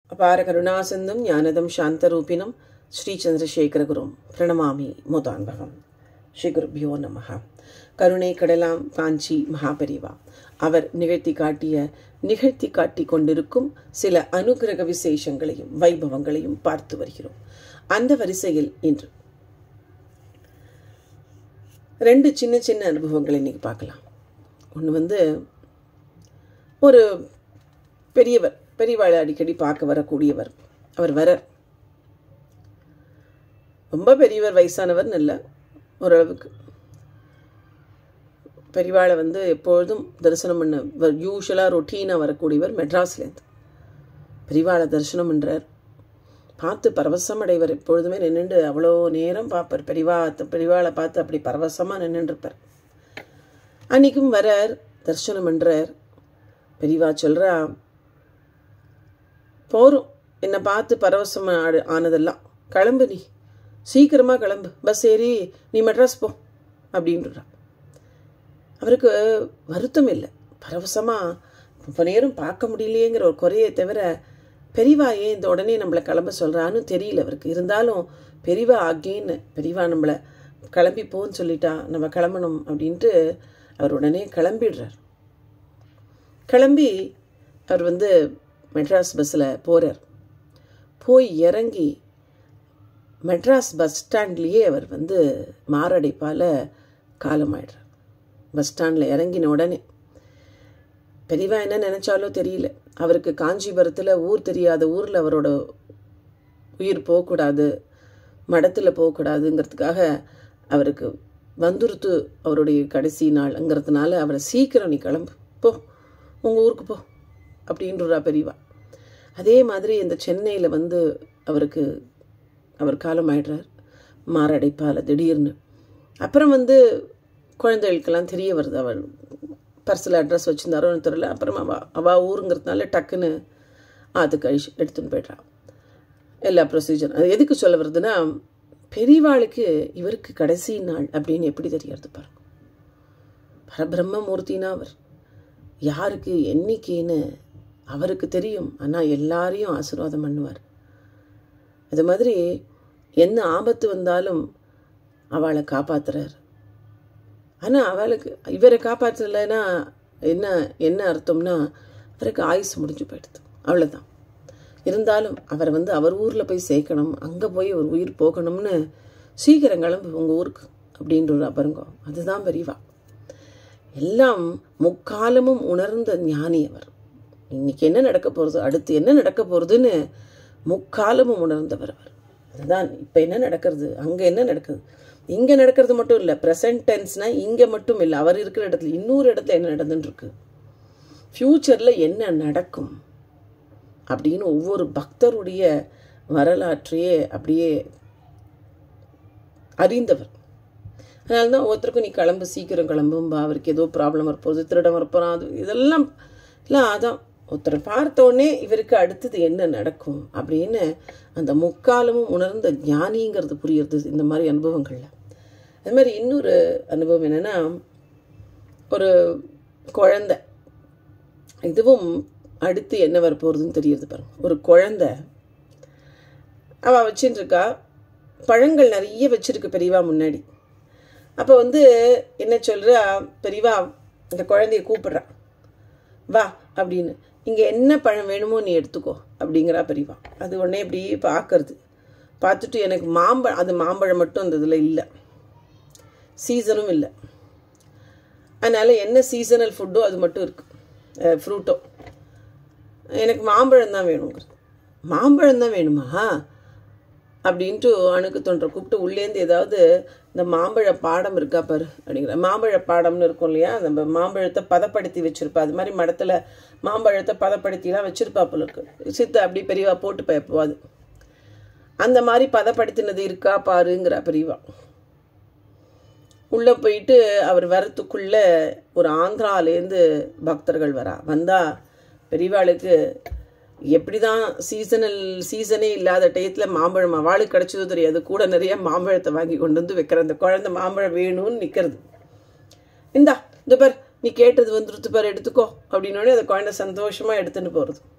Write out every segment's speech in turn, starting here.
அபார கருணாசிந்தும் ஞானதம் சாந்தரூபிணம் ஸ்ரீ சந்திரசேகரகுரும் பிரணமாமி மோதான்பகம் ஸ்ரீ குருபியோ நமக கருணை கடலாம் காஞ்சி மகாபரிவா அவர் நிகழ்த்தி காட்டிய நிகழ்த்தி காட்டி கொண்டிருக்கும் சில அனுகிரக விசேஷங்களையும் வைபவங்களையும் பார்த்து வருகிறோம் அந்த வரிசையில் இன்று ரெண்டு சின்ன சின்ன அனுபவங்களை இன்னைக்கு பார்க்கலாம் ஒன்று வந்து ஒரு பெரியவர் பெரியவாளை அடிக்கடி பார்க்க வரக்கூடியவர் அவர் வர ரொம்ப பெரியவர் வயசானவர்னு இல்லை ஓரளவுக்கு பெரியவாளை வந்து எப்பொழுதும் தரிசனம் பண்ண யூஸ்வலாக ரொட்டீனாக வரக்கூடியவர் மெட்ராஸ்லேருந்து பெரியவாளை தரிசனம் பண்ணுறார் பார்த்து பரவசம் அடைவர் எப்பொழுதுமே நின்றுண்டு அவ்வளோ நேரம் பார்ப்பார் பெரியவா பெரியவாளை பார்த்து அப்படி பரவசமாக நின்றுருப்பார் அன்றைக்கும் வரார் தரிசனம் பண்ணுறார் பெரியவா சொல்கிறா போகிறோம் என்னை பார்த்து பரவசம் ஆடு ஆனதெல்லாம் கிளம்பு நீ சீக்கிரமாக கிளம்பு பஸ் ஏறி நீ மெட்ராஸ் போ அப்படின்றா அவருக்கு வருத்தம் இல்லை பரவசமாக ரொம்ப நேரம் பார்க்க முடியலையேங்கிற ஒரு குறையை தவிர பெரியவா ஏன் இந்த உடனே நம்மளை கிளம்ப சொல்கிறான்னு தெரியல அவருக்கு இருந்தாலும் பெரியவா ஆகேன்னு பெரியவா நம்மளை கிளம்பி போன்னு சொல்லிட்டா நம்ம கிளம்பணும் அப்படின்ட்டு அவர் உடனே கிளம்பிடுறார் கிளம்பி அவர் வந்து மெட்ராஸ் பஸ்ஸில் போகிறார் போய் இறங்கி மெட்ராஸ் பஸ் ஸ்டாண்ட்லேயே அவர் வந்து மாரடைப்பால் காலமாயிடுறார் பஸ் ஸ்டாண்டில் இறங்கின உடனே பெரியவா என்ன நினச்சாலோ தெரியல அவருக்கு காஞ்சிபுரத்தில் ஊர் தெரியாத ஊரில் அவரோட உயிர் போகக்கூடாது மடத்தில் போகக்கூடாதுங்கிறதுக்காக அவருக்கு வந்துருத்து அவருடைய கடைசி நாள்ங்கிறதுனால அவரை சீக்கிரம் நீ கிளம்பு போ உங்கள் ஊருக்கு போ அப்படின்றா பெரியவா அதே மாதிரி இந்த சென்னையில் வந்து அவருக்கு அவர் காலம் ஆயிடுறார் மாரடைப்பால் திடீர்னு அப்புறம் வந்து குழந்தைகளுக்கெல்லாம் தெரிய வருது அவள் பர்சல் அட்ரஸ் வச்சுருந்தாரோன்னு தெரியல அப்புறம் அவள் அவள் ஊருங்கிறதுனால டக்குன்னு அது கழிச்சு எடுத்துன்னு போய்ட்றான் எல்லா ப்ரொசீஜர் அது எதுக்கு சொல்ல வருதுன்னா பெரியவாளுக்கு இவருக்கு கடைசி நாள் அப்படின்னு எப்படி தெரியறது பாருங்க பரபிரம்ம மூர்த்தினா அவர் யாருக்கு என்னைக்குன்னு அவருக்கு தெரியும் ஆனால் எல்லாரையும் ஆசீர்வாதம் பண்ணுவார் அது மாதிரி என்ன ஆபத்து வந்தாலும் அவளை காப்பாத்துறார் ஆனால் அவளுக்கு இவரை காப்பாற்றலைன்னா என்ன என்ன அர்த்தம்னா அவருக்கு ஆயுசு முடிஞ்சு போயிடுது அவ்வளோதான் இருந்தாலும் அவரை வந்து அவர் ஊரில் போய் சேர்க்கணும் அங்கே போய் ஒரு உயிர் போகணும்னு சீக்கிரம் கிளம்பு உங்கள் ஊருக்கு அப்படின்ற பாருங்க அதுதான் பெரியவா எல்லாம் முக்காலமும் உணர்ந்த ஞானி அவர் இன்னைக்கு என்ன நடக்க போகிறது அடுத்து என்ன நடக்க போகிறதுன்னு முக்காலமும் உணர்ந்தவர் அவர் அதுதான் இப்போ என்ன நடக்கிறது அங்கே என்ன நடக்குது இங்கே நடக்கிறது மட்டும் இல்லை ப்ரெசன்ட் டென்ஸ்னால் இங்கே மட்டும் இல்லை அவர் இருக்கிற இடத்துல இன்னொரு இடத்துல என்ன நடந்துட்டுருக்கு ஃப்யூச்சரில் என்ன நடக்கும் அப்படின்னு ஒவ்வொரு பக்தருடைய வரலாற்றையே அப்படியே அறிந்தவர் அதனால தான் ஒருத்தருக்கும் நீ கிளம்பு சீக்கிரம் கிளம்பும்பா அவருக்கு ஏதோ ப்ராப்ளம் வரப்போகுது திருடம் வரப்போகிறான் அது இதெல்லாம் இல்லை அதான் ஒருத்தரை பார்த்தோடனே இவருக்கு அடுத்தது என்ன நடக்கும் அப்படின்னு அந்த முக்காலமும் உணர்ந்த ஞானிங்கிறது புரியுறது இந்த மாதிரி அனுபவங்களில் அது மாதிரி இன்னொரு அனுபவம் என்னென்னா ஒரு குழந்த இதுவும் அடுத்து என்ன வரப்போகிறதுன்னு தெரியுது பாருங்க ஒரு குழந்த அவள் வச்சுட்டு இருக்கா பழங்கள் நிறைய வச்சிருக்கு பெரியவா முன்னாடி அப்போ வந்து என்ன சொல்கிறா பெரியவா இந்த குழந்தைய கூப்பிட்றான் வா அப்படின்னு இங்கே என்ன பழம் வேணுமோ நீ எடுத்துக்கோ அப்படிங்கிறா பெரியவா அது உடனே இப்படி பார்க்கறது பார்த்துட்டு எனக்கு மாம்பழம் அது மாம்பழம் மட்டும் அந்த இதில் இல்லை சீசனும் இல்லை அதனால் என்ன சீசனல் ஃபுட்டோ அது மட்டும் இருக்குது ஃப்ரூட்டோ எனக்கு மாம்பழம் தான் வேணுங்கிறது மாம்பழம் தான் வேணுமா அப்படின்ட்டு அணுக்கு தோன்ற கூப்பிட்டு உள்ளேருந்து ஏதாவது இந்த மாம்பழ பாடம் இருக்கா பாரு அப்படிங்கிற மாம்பழ பாடம்னு இருக்கும் இல்லையா நம்ம மாம்பழத்தை பதப்படுத்தி வச்சுருப்பா அது மாதிரி மடத்தில் மாம்பழத்தை பதப்படுத்திலாம் வச்சுருப்பா போல இருக்கு சித்த அப்படி பெரியவா போட்டு பயப்போது அந்த மாதிரி பதப்படுத்தினது இருக்கா பாருங்கிற பெரியவா உள்ளே போயிட்டு அவர் வரத்துக்குள்ளே ஒரு ஆந்திராலேருந்து பக்தர்கள் வரா வந்தால் பெரியவாளுக்கு எப்படி தான் சீசனல் சீசனே இல்லாத டயத்தில் மாம்பழம் அவளுக்கு கிடச்சதோ தெரியாது கூட நிறைய மாம்பழத்தை வாங்கி கொண்டு வந்து வைக்கிற அந்த குழந்தை மாம்பழம் வேணும்னு நிற்கிறது இந்தா இந்த பார் நீ கேட்டது வந்துருத்து பார் எடுத்துக்கோ அப்படின்னோடனே அந்த குழந்தை சந்தோஷமாக எடுத்துன்னு போகிறது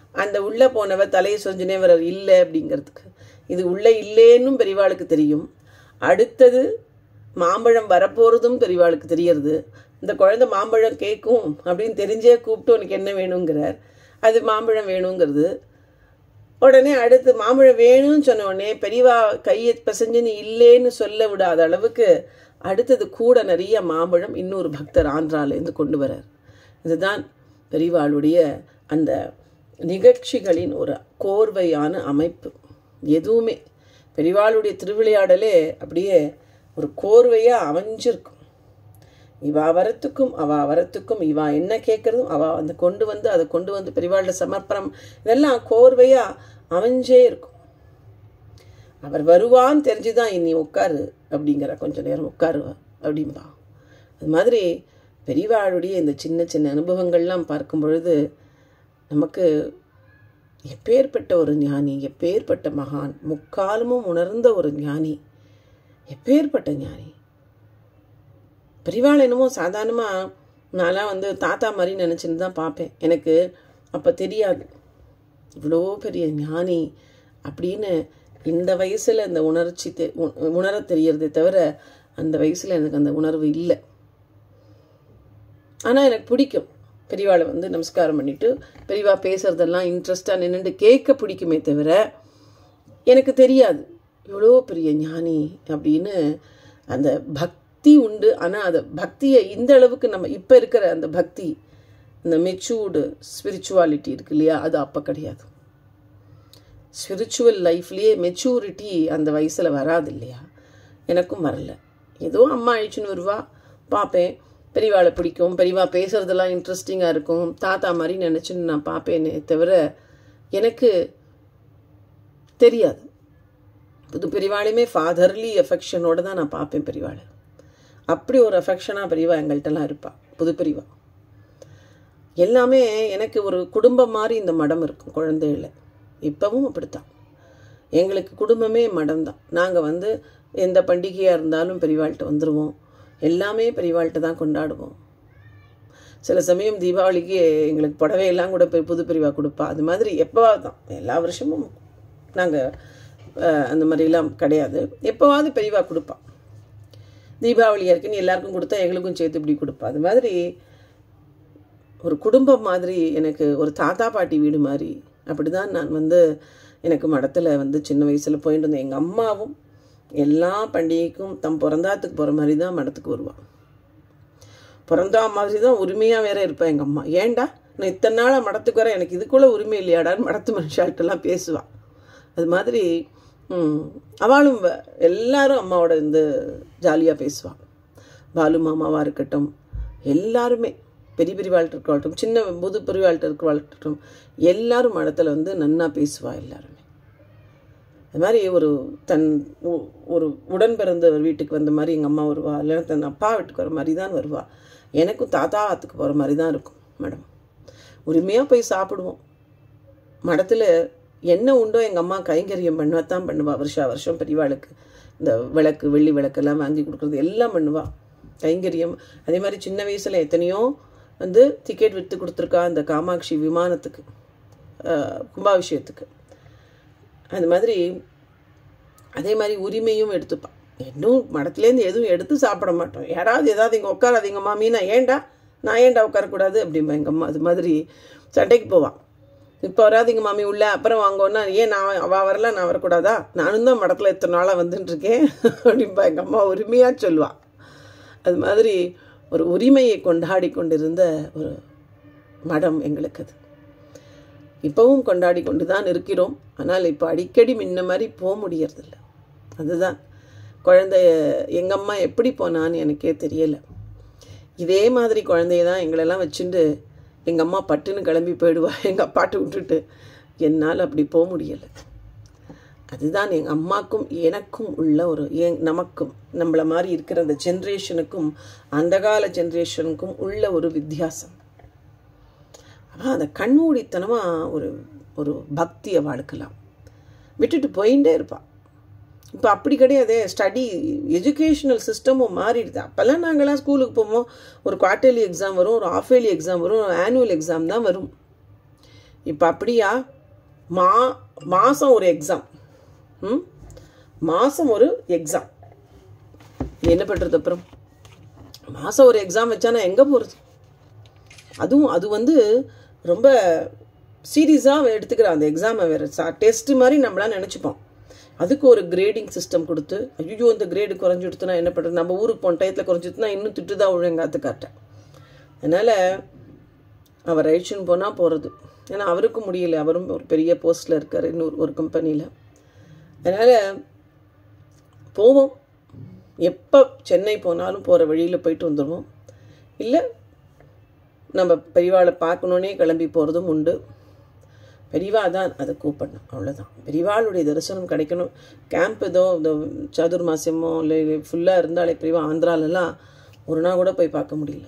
அந்த உள்ளே போனவ தலையை சொஞ்சினே வர இல்லை அப்படிங்கிறதுக்கு இது உள்ளே இல்லேன்னும் பெரியவாளுக்கு தெரியும் அடுத்தது மாம்பழம் வரப்போகிறதும் பெரியவாளுக்கு தெரியறது இந்த குழந்தை மாம்பழம் கேட்கும் அப்படின்னு தெரிஞ்சே கூப்பிட்டு உனக்கு என்ன வேணுங்கிறார் அது மாம்பழம் வேணுங்கிறது உடனே அடுத்து மாம்பழம் வேணும்னு சொன்ன உடனே பெரியவா கையை பிசைஞ்சுன்னு இல்லேன்னு சொல்ல விடாத அளவுக்கு அடுத்தது கூட நிறைய மாம்பழம் இன்னொரு பக்தர் ஆந்திராலேருந்து கொண்டு வரார் இதுதான் பெரியவாளுடைய அந்த நிகழ்ச்சிகளின் ஒரு கோர்வையான அமைப்பு எதுவுமே பெரியவாளுடைய திருவிளையாடலே அப்படியே ஒரு கோர்வையாக அமைஞ்சிருக்கும் இவா வரத்துக்கும் அவா வரத்துக்கும் இவா என்ன கேட்குறதும் அவா வந்து கொண்டு வந்து அதை கொண்டு வந்து பெரியவாளோட சமர்ப்பணம் இதெல்லாம் கோர்வையாக அமைஞ்சே இருக்கும் அவர் வருவான்னு தெரிஞ்சுதான் இனி உட்காரு அப்படிங்கிற கொஞ்ச நேரம் உட்காருவா அப்படின்பா அது மாதிரி பெரியவாளுடைய இந்த சின்ன சின்ன அனுபவங்கள்லாம் பார்க்கும் பொழுது நமக்கு எப்பேற்பட்ட ஒரு ஞானி எப்பேற்பட்ட மகான் முக்காலமும் உணர்ந்த ஒரு ஞானி எப்பேற்பட்ட ஞானி பெரியவாள் என்னமோ சாதாரணமாக நான்லாம் வந்து தாத்தா மாதிரி நினச்சின்னு தான் பார்ப்பேன் எனக்கு அப்போ தெரியாது இவ்வளோ பெரிய ஞானி அப்படின்னு இந்த வயசில் இந்த உணர்ச்சி தெ உணர தெரியறதே தவிர அந்த வயசில் எனக்கு அந்த உணர்வு இல்லை ஆனால் எனக்கு பிடிக்கும் பெரியவாளை வந்து நமஸ்காரம் பண்ணிவிட்டு பெரியவா பேசுகிறதெல்லாம் இன்ட்ரெஸ்டாக நின்றுட்டு கேட்க பிடிக்குமே தவிர எனக்கு தெரியாது இவ்வளோ பெரிய ஞானி அப்படின்னு அந்த பக்தி உண்டு ஆனால் அந்த பக்தியை இந்த அளவுக்கு நம்ம இப்போ இருக்கிற அந்த பக்தி இந்த மெச்சூர்டு ஸ்பிரிச்சுவாலிட்டி இருக்கு இல்லையா அது அப்போ கிடையாது ஸ்பிரிச்சுவல் லைஃப்லேயே மெச்சூரிட்டி அந்த வயசில் வராது இல்லையா எனக்கும் வரல ஏதோ அம்மா அழிச்சுன்னு வருவா பார்ப்பேன் பெரியவாளை பிடிக்கும் பெரியவா பேசுகிறதெல்லாம் இன்ட்ரெஸ்டிங்காக இருக்கும் தாத்தா மாதிரி நினச்சின்னு நான் பார்ப்பேனே தவிர எனக்கு தெரியாது புது பெரியவாளையுமே ஃபாதர்லி எஃபெக்ஷனோடு தான் நான் பார்ப்பேன் பெரியவாளை அப்படி ஒரு அஃபெக்ஷனாக பெரியவா எங்கள்கிட்டலாம் இருப்பாள் புது பெரியவா எல்லாமே எனக்கு ஒரு குடும்பம் மாதிரி இந்த மடம் இருக்கும் குழந்தைகள இப்போவும் அப்படித்தான் எங்களுக்கு குடும்பமே மடம் தான் நாங்கள் வந்து எந்த பண்டிகையாக இருந்தாலும் பெரியவாள்கிட்ட வந்துடுவோம் எல்லாமே பெரியவாள்கிட்ட தான் கொண்டாடுவோம் சில சமயம் தீபாவளிக்கு எங்களுக்கு புடவையெல்லாம் கூட போய் புது பிரிவாக கொடுப்பா அது மாதிரி எப்போவாது தான் எல்லா வருஷமும் நாங்கள் அந்த மாதிரிலாம் கிடையாது எப்போவாவது பெரியவா கொடுப்பா தீபாவளியாக இருக்குன்னு எல்லாருக்கும் கொடுத்தா எங்களுக்கும் சேர்த்து இப்படி கொடுப்பா அது மாதிரி ஒரு குடும்பம் மாதிரி எனக்கு ஒரு தாத்தா பாட்டி வீடு மாதிரி அப்படி தான் நான் வந்து எனக்கு மடத்தில் வந்து சின்ன வயசில் போயிட்டு இருந்தேன் எங்கள் அம்மாவும் எல்லா பண்டிகைக்கும் தம் பிறந்தாத்துக்கு போகிற மாதிரி தான் மடத்துக்கு வருவாள் பிறந்தா மாதிரி தான் உரிமையாக வேற இருப்பேன் எங்கள் அம்மா ஏன்டா நான் இத்தனை நாளாக மடத்துக்கு வரேன் எனக்கு இதுக்குள்ள உரிமை இல்லையாடான்னு மடத்து மனுஷால்கிட்டலாம் பேசுவாள் அது மாதிரி அவளும் எல்லாரும் அம்மாவோட இருந்து ஜாலியாக பேசுவாள் பாலு மாமாவாக இருக்கட்டும் எல்லாருமே பெரிய பெரியவாள்கிட்ட இருக்கட்டும் சின்ன புது பெரியவாள்கிட்ட இருக்கிறவாள்கிட்டும் எல்லாரும் மடத்தில் வந்து நன்னா பேசுவா எல்லாருமே அது மாதிரி ஒரு தன் ஒரு உடன் பிறந்தவர் வீட்டுக்கு வந்த மாதிரி எங்கள் அம்மா வருவா இல்லைன்னா தன் அப்பா வீட்டுக்கு வர மாதிரி தான் வருவா எனக்கும் தாத்தா ஆத்துக்கு போகிற மாதிரி தான் இருக்கும் மேடம் உரிமையாக போய் சாப்பிடுவோம் மடத்தில் என்ன உண்டோ எங்கள் அம்மா கைங்கரியம் பண்ணத்தான் பண்ணுவா வருஷா வருஷம் பெரியவாளுக்கு இந்த விளக்கு வெள்ளி விளக்கெல்லாம் வாங்கி கொடுக்குறது எல்லாம் பண்ணுவா கைங்கரியம் அதே மாதிரி சின்ன வயசில் எத்தனையோ வந்து டிக்கெட் விற்று கொடுத்துருக்கா அந்த காமாட்சி விமானத்துக்கு கும்பாபிஷேகத்துக்கு அந்த மாதிரி அதே மாதிரி உரிமையும் எடுத்துப்பான் இன்னும் மடத்துலேருந்து எதுவும் எடுத்து சாப்பிட மாட்டோம் யாராவது ஏதாவது இங்கே உட்காராதீங்க மாமின்னா ஏன்டா நான் ஏன்டா உட்காரக்கூடாது அப்படிம்பா எங்கள் அம்மா அது மாதிரி சண்டைக்கு போவான் இப்போ வராதிங்க மாமி உள்ள அப்புறம் வாங்கோன்னா ஏன் நான் அவள் வரல நான் வரக்கூடாதா நானும் தான் மடத்தில் எத்தனை நாளாக வந்துட்டுருக்கேன் அப்படின்பா எங்கள் அம்மா உரிமையாக சொல்லுவாள் அது மாதிரி ஒரு உரிமையை கொண்டாடி கொண்டிருந்த ஒரு மடம் எங்களுக்கு அது இப்போவும் கொண்டாடி கொண்டு தான் இருக்கிறோம் ஆனால் இப்போ அடிக்கடி முன்ன மாதிரி போக முடியறதில்ல அதுதான் குழந்தைய எங்கள் அம்மா எப்படி போனான்னு எனக்கே தெரியலை இதே மாதிரி குழந்தைய தான் எங்களெல்லாம் வச்சுட்டு எங்கள் அம்மா பட்டுன்னு கிளம்பி போயிடுவா எங்கள் அப்பாட்டு விட்டுட்டு என்னால் அப்படி போக முடியலை அதுதான் எங்கள் அம்மாக்கும் எனக்கும் உள்ள ஒரு என் நமக்கும் நம்மளை மாதிரி இருக்கிற அந்த ஜென்ரேஷனுக்கும் அந்த கால ஜென்ரேஷனுக்கும் உள்ள ஒரு வித்தியாசம் அவள் அந்த கண்மூடித்தனமாக ஒரு ஒரு பக்தியை வாழ்க்கலாம் விட்டுட்டு போயிட்டே இருப்பாள் இப்போ அப்படி கிடையாதே ஸ்டடி எஜுகேஷனல் சிஸ்டமும் மாறிடுது அப்போல்லாம் நாங்கள்லாம் ஸ்கூலுக்கு போவோம் ஒரு குவார்டர்லி எக்ஸாம் வரும் ஒரு ஆஃப் இயர்லி எக்ஸாம் வரும் ஒரு ஆனுவல் எக்ஸாம் தான் வரும் இப்போ அப்படியா மா மாதம் ஒரு எக்ஸாம் ம் மாதம் ஒரு எக்ஸாம் என்ன பண்ணுறது அப்புறம் மாதம் ஒரு எக்ஸாம் வச்சா நான் எங்கே போகிறது அதுவும் அது வந்து ரொம்ப சீரியஸாக எடுத்துக்கிறேன் அந்த எக்ஸாமை வேறு சா டெஸ்ட் மாதிரி நம்மளாம் நினச்சிப்போம் அதுக்கு ஒரு கிரேடிங் சிஸ்டம் கொடுத்து ஐயோ இந்த கிரேடு குறைஞ்சிடுத்துனா என்ன பண்ணுறது நம்ம ஊருக்கு போன டயத்தில் குறைஞ்சிடுத்துனா இன்னும் திட்டு தான் ஒழுங்காத்து காட்டேன் அதனால் அவர் அழிச்சுன்னு போனால் போகிறது ஏன்னா அவருக்கும் முடியல அவரும் ஒரு பெரிய போஸ்ட்டில் இருக்கார் இன்னொரு ஒரு கம்பெனியில் அதனால் போவோம் எப்போ சென்னை போனாலும் போகிற வழியில் போயிட்டு வந்துடுவோம் இல்லை நம்ம பெரியவாளை பார்க்கணுன்னே கிளம்பி போகிறதும் உண்டு பெரியவா தான் அதை கூப்பிடணும் அவ்வளோதான் பெரியவாளுடைய தரிசனம் கிடைக்கணும் கேம்ப் ஏதோ இந்த சதுர் மாசியமோ இல்லை ஃபுல்லாக இருந்தாலே பெரியவா ஆந்திராலெல்லாம் ஒரு நாள் கூட போய் பார்க்க முடியல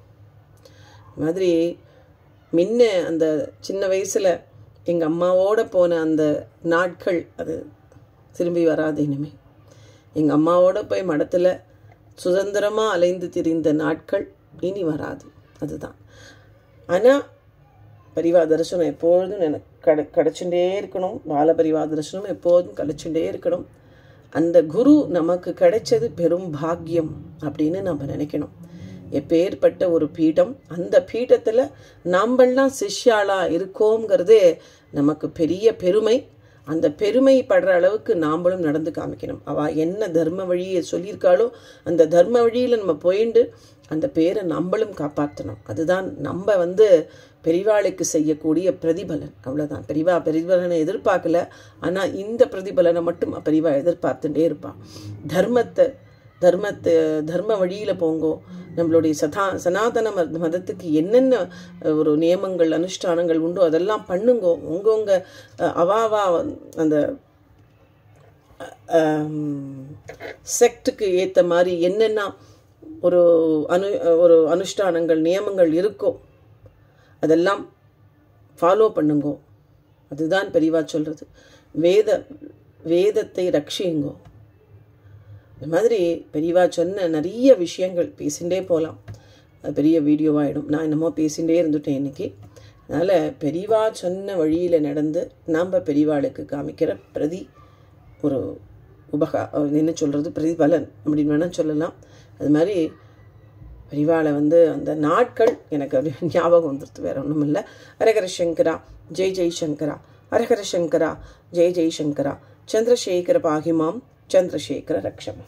மாதிரி முன்ன அந்த சின்ன வயசில் எங்கள் அம்மாவோட போன அந்த நாட்கள் அது திரும்பி வராது இனிமே எங்கள் அம்மாவோட போய் மடத்தில் சுதந்திரமாக அலைந்து திரிந்த நாட்கள் இனி வராது அதுதான் ஆனால் பரிவா தரிசனம் எப்பொழுதும் எனக்கு கட கிடச்சுட்டே இருக்கணும் பால பரிவா தரிசனம் எப்போதும் கிடைச்சுட்டே இருக்கணும் அந்த குரு நமக்கு கிடைச்சது பெரும் பாக்கியம் அப்படின்னு நம்ம நினைக்கணும் எப்பேற்பட்ட ஒரு பீடம் அந்த பீடத்தில் நாம்பெல்லாம் சிஷ்யாளா இருக்கோங்கிறதே நமக்கு பெரிய பெருமை அந்த பெருமை படுற அளவுக்கு நாம்பளும் நடந்து காமிக்கணும் அவள் என்ன தர்ம வழியை சொல்லியிருக்காளோ அந்த தர்ம வழியில் நம்ம போயிண்டு அந்த பேரை நம்மளும் காப்பாற்றணும் அதுதான் நம்ம வந்து பெரிவாளுக்கு செய்யக்கூடிய பிரதிபலன் அவ்வளோதான் பெரிவா பிரதிபலனை எதிர்பார்க்கல ஆனால் இந்த பிரதிபலனை மட்டும் பெரிவா எதிர்பார்த்துட்டே இருப்பான் தர்மத்தை தர்மத்தை தர்ம வழியில் போங்கோ நம்மளுடைய சதா சனாதன மத மதத்துக்கு என்னென்ன ஒரு நியமங்கள் அனுஷ்டானங்கள் உண்டோ அதெல்லாம் பண்ணுங்கோ உங்கவுங்க அவாவா அந்த செக்டுக்கு ஏற்ற மாதிரி என்னென்ன ஒரு அனு ஒரு அனுஷ்டானங்கள் நியமங்கள் இருக்கோ அதெல்லாம் ஃபாலோ பண்ணுங்கோ அதுதான் பெரியவா சொல்கிறது வேத வேதத்தை ரட்சியுங்கோ இந்த மாதிரி பெரியவா சொன்ன நிறைய விஷயங்கள் பேசிகிட்டே போகலாம் அது பெரிய வீடியோவாகிடும் நான் என்னமோ பேசிகிட்டே இருந்துட்டேன் இன்றைக்கி அதனால் பெரியவா சொன்ன வழியில் நடந்து நாம் பெரியவாளுக்கு காமிக்கிற பிரதி ஒரு உபகா என்ன சொல்கிறது பிரதிபலன் அப்படின்னு வேணால் சொல்லலாம் அது மாதிரி பெரிவாளை வந்து அந்த நாட்கள் எனக்கு அப்படி ஞாபகம் வந்துடுது வேற ஒன்றும் இல்லை ஹரஹர சங்கரா ஜெய் ஜெய் சங்கரா ஹரஹர சங்கரா ஜெய் ஜெய் சங்கரா சந்திரசேகர பாகிமாம் சந்திரசேகர ரக்ஷம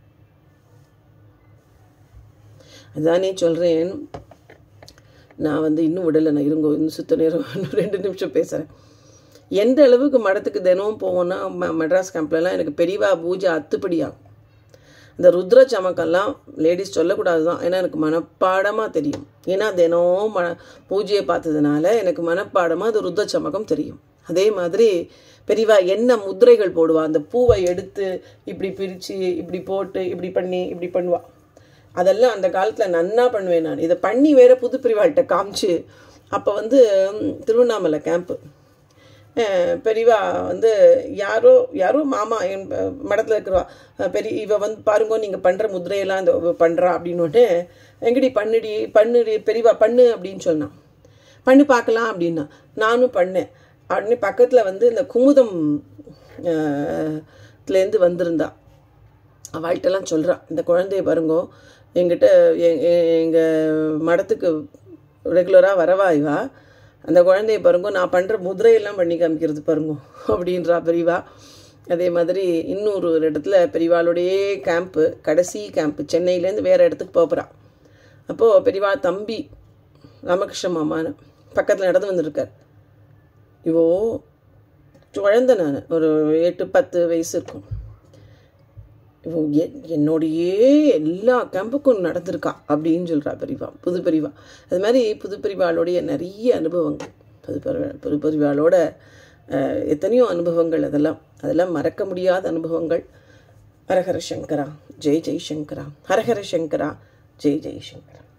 அதானே சொல்கிறேன் நான் வந்து இன்னும் விடலை நான் இருங்கோ இன்னும் சுத்த நேரம் இன்னும் ரெண்டு நிமிஷம் பேசுகிறேன் எந்த அளவுக்கு மடத்துக்கு தினமும் போவோன்னா மெட்ராஸ் கேம்ப்லலாம் எனக்கு பெரியவா பூஜை அத்துப்படி ஆகும் இந்த ருத்ர சமக்கெல்லாம் லேடிஸ் சொல்லக்கூடாது தான் ஏன்னா எனக்கு மனப்பாடமாக தெரியும் ஏன்னா தினம் ம பூஜையை பார்த்ததுனால எனக்கு மனப்பாடமாக அது ருத்ர சமக்கம் தெரியும் அதே மாதிரி பெரியவா என்ன முத்திரைகள் போடுவா அந்த பூவை எடுத்து இப்படி பிரித்து இப்படி போட்டு இப்படி பண்ணி இப்படி பண்ணுவா அதெல்லாம் அந்த காலத்தில் நன்னா பண்ணுவேன் நான் இதை பண்ணி வேற புது பிரிவாள்கிட்ட காமிச்சு அப்போ வந்து திருவண்ணாமலை கேம்ப்பு பெரியவா வந்து யாரோ யாரோ மாமா என் மடத்தில் இருக்கிறவா பெரிய இவ வந்து பாருங்க நீங்கள் பண்ணுற முதிரையெல்லாம் இந்த பண்ணுறா அப்படின்னு எங்கடி பண்ணுடி பண்ணுடி பெரியவா பண்ணு அப்படின்னு சொன்னான் பண்ணி பார்க்கலாம் அப்படின்னா நானும் பண்ணேன் உடனே பக்கத்தில் வந்து இந்த குமுதம் லேருந்து வந்திருந்தா அவள்கிட்டலாம் சொல்கிறான் இந்த குழந்தைய பாருங்கோ எங்கிட்ட எங்கள் மடத்துக்கு ரெகுலராக வரவா இவா அந்த குழந்தைய பாருங்க நான் பண்ணுற முதிரையெல்லாம் பண்ணி காமிக்கிறது பாருங்க அப்படின்றா பெரியவா அதே மாதிரி இன்னொரு ஒரு இடத்துல பெரியவாளுடைய கேம்ப்பு கடைசி கேம்ப்பு சென்னையிலேருந்து வேறு இடத்துக்கு போகிறான் அப்போது பெரியவா தம்பி ராமகிருஷ்ண மாமான்னு பக்கத்தில் நடந்து வந்திருக்கார் இவோ குழந்த நான் ஒரு எட்டு பத்து வயசு இருக்கும் இவோ என்னோடையே எல்லா கேம்புக்கும் நடந்திருக்கா அப்படின்னு சொல்கிறா பெரியவா புது பெரியவா அது மாதிரி புது பெரியவாளுடைய நிறைய அனுபவங்கள் புது பெரிய புது பெரியவாளோட எத்தனையோ அனுபவங்கள் அதெல்லாம் அதெல்லாம் மறக்க முடியாத அனுபவங்கள் ஹரஹர சங்கரா ஜெய் ஜெய் சங்கரா ஹரஹர சங்கரா ஜெய் ஜெய் சங்கரா